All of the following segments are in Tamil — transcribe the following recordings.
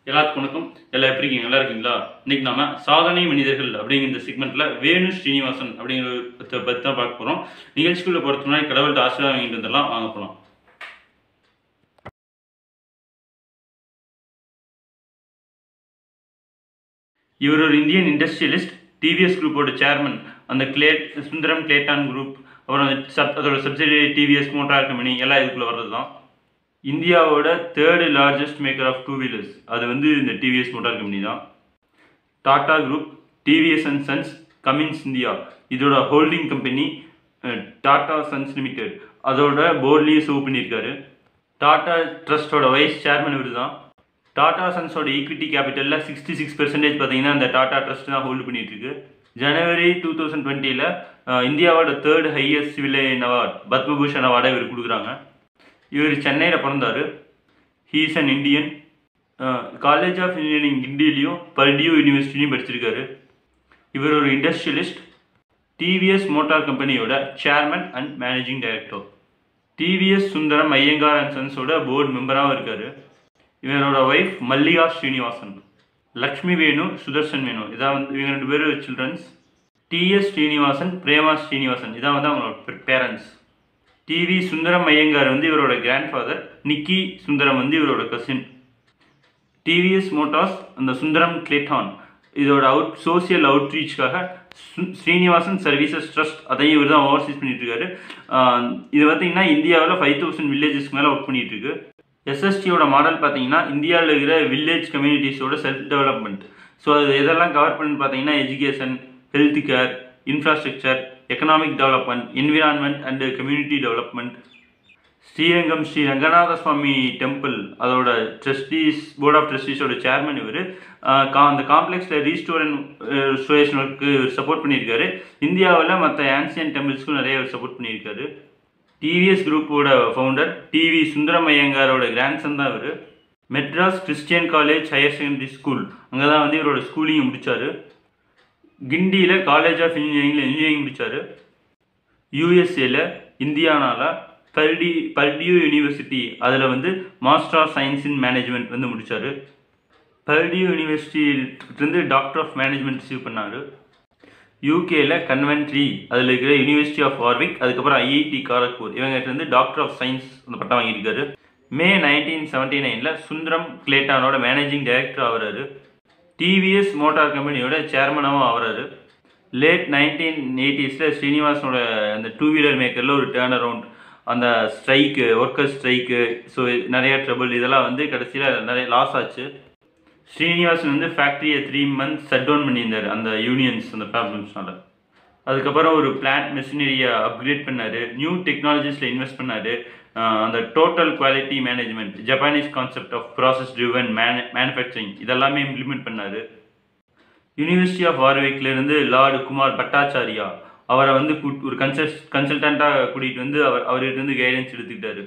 எல்லாத்துக்கும் வணக்கம் எல்லாம் எப்படி இருக்கீங்க நல்லா இருக்கீங்களா இன்னைக்கு நாம சாதனை மனிதர்கள் அப்படிங்கிற இந்த செக்மெண்ட்ல வேணு ஸ்ரீனிவாசன் அப்படிங்கிற பற்றி தான் பார்க்க போறோம் நிகழ்ச்சிக்குள்ள போறதுக்கு முன்னாடி கடவுள்கிட்ட ஆசீர்வாதம் வாங்கிட்டு வந்துடலாம் வாங்க போலாம் இவர் ஒரு இந்தியன் இண்டஸ்ட்ரியலிஸ்ட் டிவிஎஸ் குரூப்போட சேர்மன் அந்த கிளே சுந்தரம் கிளேட்டான் குரூப் அப்புறம் அந்த சப் அதோட சப்சிடரி டிவிஎஸ் மோட்டார் கம்பெனி எல்லாம் இதுக்குள்ள வர்றது தான் இந்தியாவோட third largest maker of two wheelers அது வந்து இந்த டிவிஎஸ் மோட்டார் கம்பெனி தான் Tata group TVS and sons Cummins India இதோட holding company Tata sons limited அதோட போர்ட்லேயும் சர்வ் பண்ணியிருக்காரு டாடா ட்ரஸ்டோட வைஸ் சேர்மன் இவர் தான் டாடா சன்ஸோட ஈக்விட்டி கேபிட்டலில் சிக்ஸ்டி சிக்ஸ் பெர்சன்டேஜ் பார்த்தீங்கன்னா இந்த டாடா ட்ரஸ்ட் தான் ஹோல்டு பண்ணிட்டு இருக்கு ஜனவரி டூ தௌசண்ட் டுவெண்ட்டியில் இந்தியாவோட third highest civilian award Padma Bhushan அவார்டை இவர் கொடுக்குறாங்க இவர் சென்னையில் பிறந்தார் he's an Indian college of engineering கிண்டிலையும் பர்டியூ யூனிவர்சிட்டிலையும் படிச்சிருக்காரு இவர் ஒரு இண்டஸ்ட்ரியலிஸ்ட் டிவிஎஸ் மோட்டார் கம்பெனியோட chairman and managing director TVS Sundaram Iyengar and சன்ஸோட போர்டு மெம்பராகவும் இருக்கார் இவரோட ஒய்ஃப் மல்லிகா ஸ்ரீனிவாசன் லக்ஷ்மி வேணு சுதர்சன் வேணு இதான் வந்து இவங்க ரெண்டு பேரும் சில்ட்ரன்ஸ் டிஎஸ் ஸ்ரீனிவாசன் பிரேமா ஸ்ரீனிவாசன் இதான் வந்து அவங்களோட பேரண்ட்ஸ் டிவி சுந்தரம் ஐயங்கார் வந்து இவரோட கிராண்ட் ஃபாதர் நிக்கி சுந்தரம் வந்து இவரோட கசின் டிவிஎஸ் மோட்டார்ஸ் அந்த சுந்தரம் கிளேட்டான் இதோட அவுட் சோசியல் அவுட்ரீச்க்காக ஸ்ரீனிவாசன் சர்வீசஸ் ட்ரஸ்ட் அதையும் இவர் தான் ஓவர்சீஸ் பண்ணிட்டு இருக்காரு இது பார்த்தீங்கன்னா இந்தியாவில் ஃபைவ் தௌசண்ட் வில்லேஜஸ்க்கு மேலே ஒர்க் பண்ணிட்டு இருக்கு எஸ்எஸ்டியோட மாடல் பார்த்தீங்கன்னா இந்தியாவில் இருக்கிற வில்லேஜ் கம்யூனிட்டிஸோட செல்ஃப் டெவலப்மெண்ட் ஸோ அது எதெல்லாம் கவர் பண்ணு பார்த்தீங்கன்னா education health care infrastructure economic development environment and community development Srirangam Sri Ranganatha Swamy temple அதோட ட்ரஸ்டீஸ் போர்ட் ஆஃப் ட்ரஸ்டீஸோட சேர்மன் இவர் அந்த காம்ப்ளெக்ஸில் restore and restoration work support பண்ணியிருக்காரு இந்தியாவில் மற்ற ஆன்சியன் டெம்பிள்ஸ்க்கும் நிறைய சப்போர்ட் பண்ணியிருக்காரு டிவிஎஸ் குரூப்போட ஃபவுண்டர் டிவி சுந்தரம் ஐயங்காரோட கிராண்ட்சன் தான் இவர் Madras Christian college higher secondary school அங்கே தான் வந்து இவரோட ஸ்கூலிங் முடித்தார் கிண்டியில் காலேஜ் ஆஃப் இன்ஜினியரிங்கில் இன்ஜினியரிங் முடித்தார் யூஎஸ்ஏல இந்தியானால பர்டி பர்டியூ யூனிவர்சிட்டி அதில் வந்து master of science in management வந்து முடித்தார் பர்டியூ யூனிவர்சிட்டியிலிருந்து டாக்டர் ஆஃப் மேனேஜ்மெண்ட் ரிசீவ் பண்ணார் யூகேல கன்வென்ட்ரி அதில் இருக்கிற யூனிவர்சிட்டி ஆஃப் வார்விக் அதுக்கப்புறம் ஐஐடி காரக்பூர் இவங்ககிட்ட இருந்து டாக்டர் ஆஃப் சயின்ஸ் அந்த பட்டம் வாங்கியிருக்காரு மே நைன்டீன் செவன்டி நைனில் சுந்தரம் கிளேட்டானோட மேனேஜிங் டைரக்டர் ஆகிறாரு டிவிஎஸ் மோட்டார் கம்பெனியோட சேர்மனாகவும் ஆகிறாரு லேட் நைன்டீன் எயிட்டிஸில் ஸ்ரீனிவாசனோட அந்த டூ வீலர் மேக்கரில் ஒரு டேர்ன் அரவுண்ட் அந்த ஸ்ட்ரைக்கு ஒர்க்கர் ஸ்ட்ரைக்கு ஸோ நிறைய ட்ரபிள் இதெல்லாம் வந்து கடைசியில் நிறைய லாஸ் ஆச்சு ஸ்ரீனிவாசன் வந்து ஃபேக்ட்ரியை த்ரீ மந்த்ஸ் ஷட் டவுன் பண்ணியிருந்தார் அந்த யூனியன்ஸ் அந்த ப்ராப்ளம்ஸ்னால அதுக்கப்புறம் ஒரு பிளான்ட் மெஷினரியை அப்கிரேட் பண்ணார் நியூ டெக்னாலஜிஸில் இன்வெஸ்ட் பண்ணார் அந்த total quality management Japanese concept of process driven மேனு மேனுஃபேக்சரிங் இதெல்லாமே இம்ப்ளிமெண்ட் பண்ணார் யூனிவர்சிட்டி ஆஃப் வார்விக்லேருந்து லார்டு குமார் பட்டாச்சாரியா அவரை வந்து ஒரு கன்சல் கன்சல்டண்ட்டாக கூட்டிகிட்டு வந்து அவர் அவர்கிட்ட இருந்து கைடன்ஸ் எடுத்துக்கிட்டாரு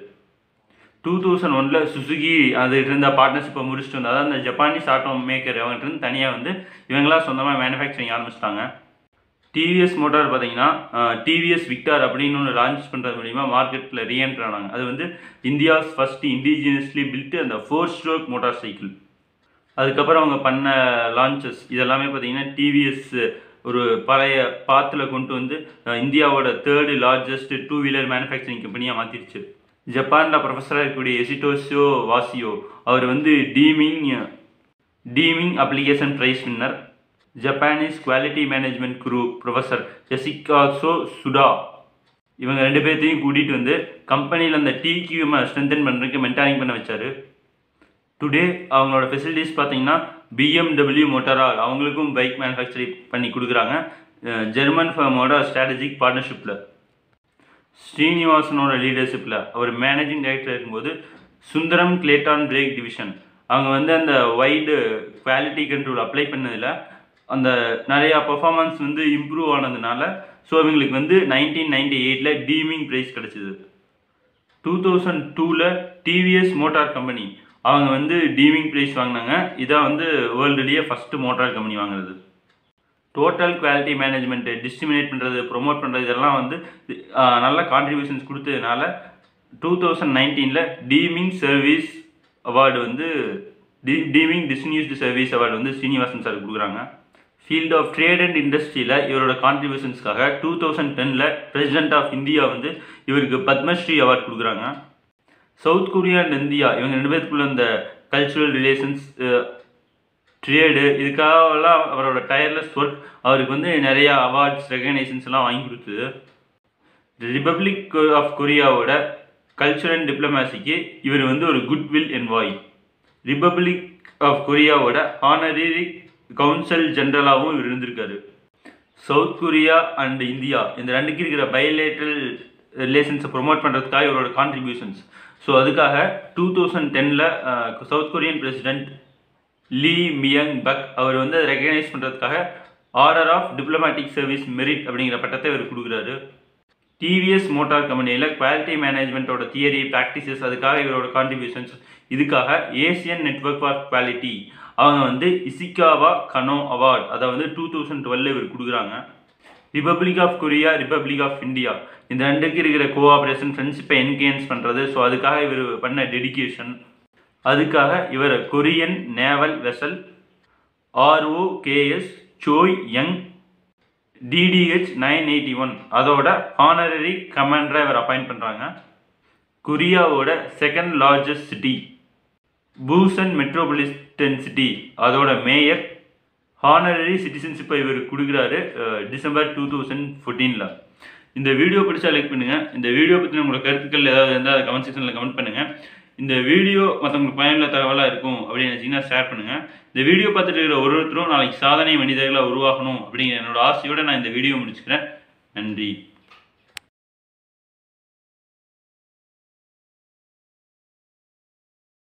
டூ தௌசண்ட் ஒனில் சுசுகி அதுகிட்ட இருந்த பார்ட்னர்ஷிப்பை முடிச்சுட்டு வந்து அதாவது அந்த ஜப்பானீஸ் ஆட்டோ மேக்கர் அவங்ககிட்ட இருந்து தனியாக வந்து இவங்களாம் சொந்தமாக மேனுஃபேக்சரிங் ஆரம்பிச்சிட்டாங்க டிவிஎஸ் மோட்டார் பார்த்தீங்கன்னா டிவிஎஸ் விக்டார் அப்படின்னு ஒன்று லான்ச் பண்ணுறது மூலிமா மார்க்கெட்டில் ரீஎன்டர் ஆனாங்க அது வந்து இந்தியாஸ் ஃபஸ்ட் இண்டிஜினியஸ்லி பில்ட்டு அந்த ஃபோர் ஸ்ட்ரோக் மோட்டார் சைக்கிள் அதுக்கப்புறம் அவங்க பண்ண லான்ச்சஸ் இதெல்லாமே பார்த்தீங்கன்னா டிவிஎஸ் ஒரு பழைய பாத்தில் கொண்டு வந்து இந்தியாவோட third largest two wheeler manufacturing கம்பெனியாக மாற்றிருச்சு ஜப்பானில் ப்ரொஃபஸராக இருக்கக்கூடிய எசிட்டோசியோ வாசியோ அவர் வந்து Deming Deming application prize winner Japanese quality management guru professor ஜெசிகாசோ சுடா இவங்க ரெண்டு பேர்த்தையும் கூட்டிகிட்டு வந்து கம்பெனியில் அந்த டிக்யூமை ஸ்ட்ரென்தன் பண்ணுறதுக்கு மென்டாரிங் பண்ண வச்சார் டுடே அவங்களோட ஃபெசிலிட்டிஸ் பார்த்தீங்கன்னா பிஎம்டபிள்யூ மோட்டரால் அவங்களுக்கும் பைக் மேனுஃபேக்சரிங் பண்ணி கொடுக்குறாங்க ஜெர்மன் ஃபர்மோட ஸ்ட்ராட்டஜிக் பார்ட்னர்ஷிப்பில் ஸ்ரீனிவாசனோட லீடர்ஷிப்பில் அவர் மேனேஜிங் டைரக்டர் இருக்கும்போது சுந்தரம் கிளேட்டான் பிரேக் டிவிஷன் அவங்க வந்து அந்த வைடு குவாலிட்டி கண்ட்ரோல் அப்ளை பண்ணதில் அந்த நிறையா பர்ஃபார்மன்ஸ் வந்து இம்ப்ரூவ் ஆனதுனால ஸோ அவங்களுக்கு வந்து நைன்டீன் நைன்டி எயிட்டில் டீமிங் ப்ரைஸ் கிடச்சிது டூ தௌசண்ட் டூவில் டிவிஎஸ் மோட்டார் கம்பெனி அவங்க வந்து டீமிங் ப்ரைஸ் வாங்கினாங்க இதான் வந்து வேர்ல்டுலேயே ஃபஸ்ட்டு மோட்டார் கம்பெனி வாங்குறது டோட்டல் குவாலிட்டி மேனேஜ்மெண்ட்டு டிஸ்ட்ரிமினேட் பண்ணுறது ப்ரொமோட் பண்ணுறது இதெல்லாம் வந்து நல்ல கான்ட்ரிபியூஷன்ஸ் கொடுத்ததுனால டூ தௌசண்ட் நைன்டீனில் டீமிங் சர்வீஸ் அவார்டு வந்து டி டீமிங் டிஸ்னியூஸ்டு சர்வீஸ் அவார்டு வந்து ஸ்ரீனிவாசன் சார் கொடுக்குறாங்க ஃபீல்ட் ஆஃப் ட்ரேட் அண்ட் இண்டஸ்ட்ரியில் இவரோட கான்ட்ரிபியூஷன்ஸ்க்காக டூ தௌசண்ட் டெனில் பிரசிடென்ட் ஆஃப் இந்தியா வந்து இவருக்கு பத்மஸ்ரீ அவார்ட் கொடுக்குறாங்க சவுத் கொரியா அண்ட் இந்தியா இவங்க ரெண்டு பேருக்குள்ள இந்த கல்ச்சுரல் ரிலேஷன்ஸ் ட்ரேடு இதுக்காகலாம் அவரோட டயர்லெஸ் ஒர்க் அவருக்கு வந்து நிறைய அவார்ட்ஸ் ரெகனைசேஷன்ஸ் எல்லாம் வாங்கி கொடுத்தது ரிப்பப்ளிக் ஆஃப் கொரியாவோட கல்ச்சர் அண்ட் டிப்ளமேசிக்கு இவர் வந்து ஒரு குட்வில் என்வாய் ரிப்பப்ளிக் ஆஃப் கொரியாவோட ஆனரரி கவுன்சில் ஜெனரலாகவும் இவர் இருந்திருக்காரு சவுத் கொரியா அண்ட் இந்தியா இந்த ரெண்டுக்கு இருக்கிற பயோலேட்ரல் ரிலேஷன்ஸை ப்ரொமோட் பண்ணுறதுக்காக இவரோட கான்ட்ரிபியூஷன்ஸ் ஸோ அதுக்காக டூ தௌசண்ட் டெனில் South Korean president Lee Myung Bak அவர் வந்து அதை ரெகனைஸ் பண்ணுறதுக்காக order of diplomatic service merit அப்படிங்கிற பட்டத்தை இவர் கொடுக்குறாரு டிவிஎஸ் மோட்டார் கம்பெனியில் குவாலிட்டி மேனேஜ்மெண்ட்டோட தியரி ப்ராக்டிசஸ் அதுக்காக இவரோட கான்ட்ரிபியூஷன்ஸ் இதுக்காக ஏசியன் நெட்ஒர்க் ஆஃப் குவாலிட்டி அவங்க வந்து இசிகாவா கனோ அவார்ட் அதை வந்து டூ தௌசண்ட் டுவெல்ல இவர் கொடுக்குறாங்க republic of Korea republic of India இந்த ரெண்டுக்கு இருக்கிற கோஆப்ரேஷன் ஃப்ரெண்ட்ஷிப்பை என்கேஜ் பண்ணுறது ஸோ அதுக்காக இவர் பண்ண டெடிகேஷன் அதுக்காக இவர் Korean naval vessel ROKS Choi Young DDH nine eighty one அதோட ஹானரரி கமாண்டரை இவர் அப்பாயிண்ட் பண்ணுறாங்க கொரியாவோட second largest city Busan metropolitan city அதோட மேயர் ஹானரரி சிட்டிசன்ஷிப்பை இவர் கொடுக்குறாரு அஹ், டிசம்பர் டூ தௌசண்ட் ஃபோர்டீனில் இந்த வீடியோ பிடிச்சா லைக் பண்ணுங்கள் இந்த வீடியோ பற்றின உங்களோட கருத்துக்கள் ஏதாவது இருந்தால் அதை கமெண்ட் செக்ஷனில் கமெண்ட் பண்ணுங்கள் இந்த வீடியோ மற்றவங்களுக்கு பயனுள்ள தகவலாக இருக்கும் அப்படின்னு நினச்சிங்கன்னா ஷேர் பண்ணுங்கள் இந்த வீடியோ பார்த்துட்டு இருக்கிற ஒரு ஒருத்தரும் நாளைக்கு சாதனை மனிதர்களாக உருவாகணும் அப்படிங்கிற என்னோட ஆசையோடு நான் இந்த வீடியோ முடிச்சுக்கிறேன் நன்றி